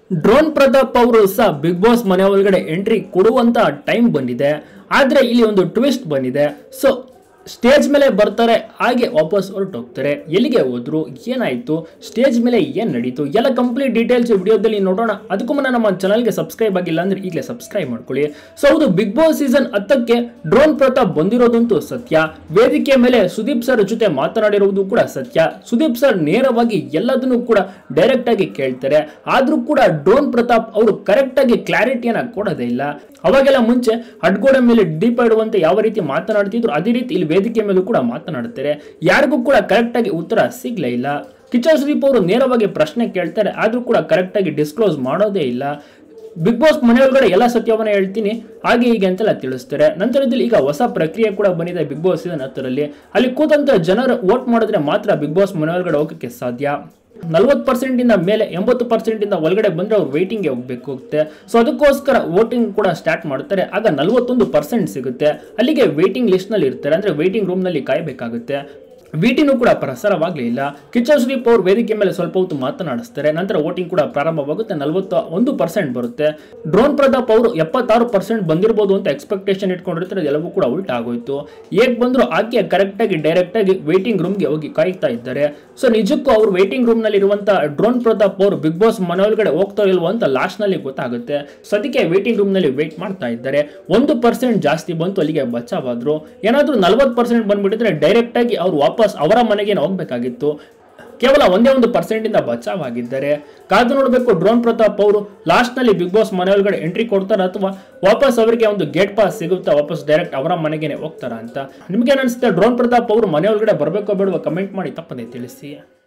drone Pratap ಅವರು ಸಹ big boss ಮನೆ ಒಳಗಡೆ ಎಂಟ್ರಿ ಕೊಡುವಂತ ಟೈಮ್ ಬಂದಿದೆ ಆದ್ರೆ ಇಲ್ಲಿ ಒಂದು ಟ್ವಿಸ್ಟ್ ಬಂದಿದೆ ಸೊ ಸ್ಟೇಜ್ ಮೇಲೆ ಬರ್ತಾರೆ ಹಾಗೆ ವಾಪಸ್ ಹೊರಟೋಗ್ತಾರೆ ಎಲ್ಲಿಗೆ ಹೋದ್ರು ಏನಾಯ್ತು ಸ್ಟೇಜ್ ಮೇಲೆ ಏನ್ ನಡೀತು ಎಲ್ಲ ಕಂಪ್ಲೀಟ್ ಡೀಟೇಲ್ಸ್ ವಿಡಿಯೋದಲ್ಲಿ ನೋಡೋಣ ಅದಕ್ಕೂ ಮುನ್ನ ನಮ್ಮ ಚಾನಲ್ಗೆ ಸಬ್ಸ್ಕ್ರೈಬ್ ಆಗಿಲ್ಲ ಅಂದ್ರೆ ಈಗಲೇ ಸಬ್ಸ್ಕ್ರೈಬ್ ಮಾಡ್ಕೊಳ್ಳಿ ಸೊ ಹೌದು ಬಿಗ್ ಬಾಸ್ ಸೀಸನ್ ಹತ್ತಕ್ಕೆ ಡ್ರೋನ್ ಪ್ರತಾಪ್ ಬಂದಿರೋದಂತೂ ಸತ್ಯ ವೇದಿಕೆ ಮೇಲೆ ಸುದೀಪ್ ಸರ್ ಜೊತೆ ಮಾತನಾಡಿರುವುದು ಕೂಡ ಸತ್ಯ ಸುದೀಪ್ ಸರ್ ನೇರವಾಗಿ ಎಲ್ಲದನ್ನು ಕೂಡ ಡೈರೆಕ್ಟ್ ಆಗಿ ಕೇಳ್ತಾರೆ ಆದ್ರೂ ಕೂಡ ಡ್ರೋನ್ ಪ್ರತಾಪ್ ಅವರು ಕರೆಕ್ಟ್ ಆಗಿ ಕ್ಲಾರಿಟಿಯನ್ನ ಕೊಡೋದೇ ಇಲ್ಲ ಅವಾಗೆಲ್ಲ ಮುಂಚೆ ಅಡ್ಗೋಡೆ ಮೇಲೆ ಡೀಪ್ ಇಡುವಂತೆ ಯಾವ ರೀತಿ ಮಾತನಾಡ್ತಿದ್ರು ಅದೇ ರೀತಿ ಇಲ್ಲಿ ವೇದಿಕೆ ಮೇಲೂ ಕೂಡ ಮಾತನಾಡ್ತಾರೆ ಯಾರಿಗೂ ಕೂಡ ಕರೆಕ್ಟ್ ಆಗಿ ಉತ್ತರ ಸಿಗ್ಲೇ ಇಲ್ಲ ಕಿಚ್ಚ ಸುದೀಪ್ ಅವರು ನೇರವಾಗಿ ಪ್ರಶ್ನೆ ಕೇಳ್ತಾರೆ ಆದ್ರೂ ಕೂಡ ಕರೆಕ್ಟ್ ಆಗಿ ಡಿಸ್ಕ್ಲೋಸ್ ಮಾಡೋದೇ ಇಲ್ಲ ಬಿಗ್ ಬಾಸ್ ಮನೆಯೊಳಗಡೆ ಎಲ್ಲ ಸತ್ಯವನ್ನ ಹೇಳ್ತೀನಿ ಹಾಗೆ ಹೀಗೆ ಅಂತೆಲ್ಲ ತಿಳಿಸ್ತಾರೆ ನಂತರದಲ್ಲಿ ಈಗ ಹೊಸ ಪ್ರಕ್ರಿಯೆ ಕೂಡ ಬಂದಿದೆ ಬಿಗ್ ಬಾಸ್ ಸೀಸನ್ ಹತ್ತರಲ್ಲಿ ಅಲ್ಲಿ ಕೂತಂತ ಜನರು ವೋಟ್ ಮಾಡಿದ್ರೆ ಮಾತ್ರ ಬಿಗ್ ಬಾಸ್ ಮನೆಯೊಳಗಡೆ ಹೋಗಕ್ಕೆ ಸಾಧ್ಯ ನಲ್ವತ್ತು ಪರ್ಸೆಂಟ್ ಇಂದ ಮೇಲೆ ಎಂಬತ್ತು ಪರ್ಸೆಂಟ್ ಇಂದ ಒಳಗಡೆ ಬಂದ್ರೆ ಅವ್ರು ವೇಟಿಂಗ್ಗೆ ಹೋಗ್ಬೇಕಾಗುತ್ತೆ ಸೊ ಅದಕ್ಕೋಸ್ಕರ ವೋಟಿಂಗ್ ಕೂಡ ಸ್ಟಾರ್ಟ್ ಮಾಡ್ತಾರೆ ಆಗ ನಲ್ವತ್ತೊಂದು ಪರ್ಸೆಂಟ್ ಸಿಗುತ್ತೆ ಅಲ್ಲಿಗೆ ವೇಟಿಂಗ್ ಲಿಸ್ಟ್ ನಲ್ಲಿ ಇರ್ತಾರೆ ಅಂದ್ರೆ ವೇಟಿಂಗ್ ರೂಮ್ ನಲ್ಲಿ ಕಾಯಬೇಕಾಗುತ್ತೆ ವಿಟಿನೂ ಕೂಡ ಪ್ರಸಾರವಾಗಲಿಲ್ಲ ಕಿಚ್ಚ ಸುದೀಪ್ ಅವರು ವೇದಿಕೆ ಮೇಲೆ ಸ್ವಲ್ಪ ಹೊತ್ತು ಮಾತನಾಡಿಸ್ತಾರೆ ನಂತರ ವೋಟಿಂಗ್ ಕೂಡ ಪ್ರಾರಂಭವಾಗುತ್ತೆ ನಲವತ್ತ ಒಂದು ಪರ್ಸೆಂಟ್ ಬರುತ್ತೆ ಡ್ರೋನ್ ಪ್ರತಾಪ್ ಅವರು ಎಪ್ಪತ್ತಾರು ಪರ್ಸೆಂಟ್ ಬಂದಿರಬಹುದು ಅಂತ ಎಕ್ಸ್ಪೆಕ್ಟೇಷನ್ ಇಟ್ಕೊಂಡಿರ್ತಾರೆ ಅದೆಲ್ಲವೂ ಕೂಡ ಉಲ್ಟಾ ಆಗೋಯ್ತು ಹೇಗೆ ಬಂದ್ರು ಆಕೆ ಕರೆಕ್ಟ್ ಆಗಿ ಡೈರೆಕ್ಟ್ ಆಗಿ ವೇಟಿಂಗ್ ರೂಮ್ಗೆ ಹೋಗಿ ಕಾಯ್ತಾ ಇದ್ದಾರೆ ಸೊ ನಿಜಕ್ಕೂ ಅವರು ವೇಟಿಂಗ್ ರೂಮ್ ನಲ್ಲಿ ಇರುವಂತ ಡ್ರೋನ್ ಪ್ರತಾಪ್ ಅವರು ಬಿಗ್ ಬಾಸ್ ಮನೆಯೊಳಗಡೆ ಹೋಗ್ತಾ ಇಲ್ವೋ ಅಂತ ಲಾಸ್ಟ್ ನಲ್ಲಿ ಗೊತ್ತಾಗುತ್ತೆ ಸೊ ಅದಕ್ಕೆ ವೇಟಿಂಗ್ ರೂಮ್ ನಲ್ಲಿ ವೇಟ್ ಮಾಡ್ತಾ ಇದ್ದಾರೆ ಒಂದು ಪರ್ಸೆಂಟ್ ಜಾಸ್ತಿ ಬಂತು ಅಲ್ಲಿಗೆ ಬಚಾವಾದ್ರು ಏನಾದ್ರೂ ನಲ್ವತ್ತು ಪರ್ಸೆಂಟ್ ಬಂದ್ಬಿಟ್ಟಿದ್ರೆ ಡೈರೆಕ್ಟ್ ಆಗಿ ಅವ್ರು ವಾಪಸ್ ಅವರ ಮನೆಗೆ ಹೋಗ್ಬೇಕಾಗಿತ್ತು ಕೇವಲ ಒಂದೇ ಒಂದು ಪರ್ಸೆಂಟ್ ಇಂದ ಬಚಾವಾಗಿದ್ದಾರೆ ಕಾದು ನೋಡಬೇಕು ಡ್ರೋನ್ ಪ್ರತಾಪ್ ಅವರು ಲಾಸ್ಟ್ ನಲ್ಲಿ ಬಿಗ್ ಬಾಸ್ ಮನೆಯೊಳಗಡೆ ಎಂಟ್ರಿ ಕೊಡ್ತಾರ ಅಥವಾ ವಾಪಸ್ ಅವರಿಗೆ ಒಂದು ಗೇಟ್ ಪಾಸ್ ಸಿಗುತ್ತಾ ವಾಪಸ್ ಡೈರೆಕ್ಟ್ ಅವರ ಮನೆಗೆ ಹೋಗ್ತಾರ ಅಂತ ನಿಮ್ಗೆ ಅನಿಸುತ್ತೆ ಡ್ರೋನ್ ಪ್ರತಾಪ್ ಅವರು ಮನೆಯೊಳಗಡೆ ಬರಬೇಕೋ ಬೇಡವಾ ಕಮೆಂಟ್ ಮಾಡಿ ತಪ್ಪದೆ ತಿಳಿಸಿ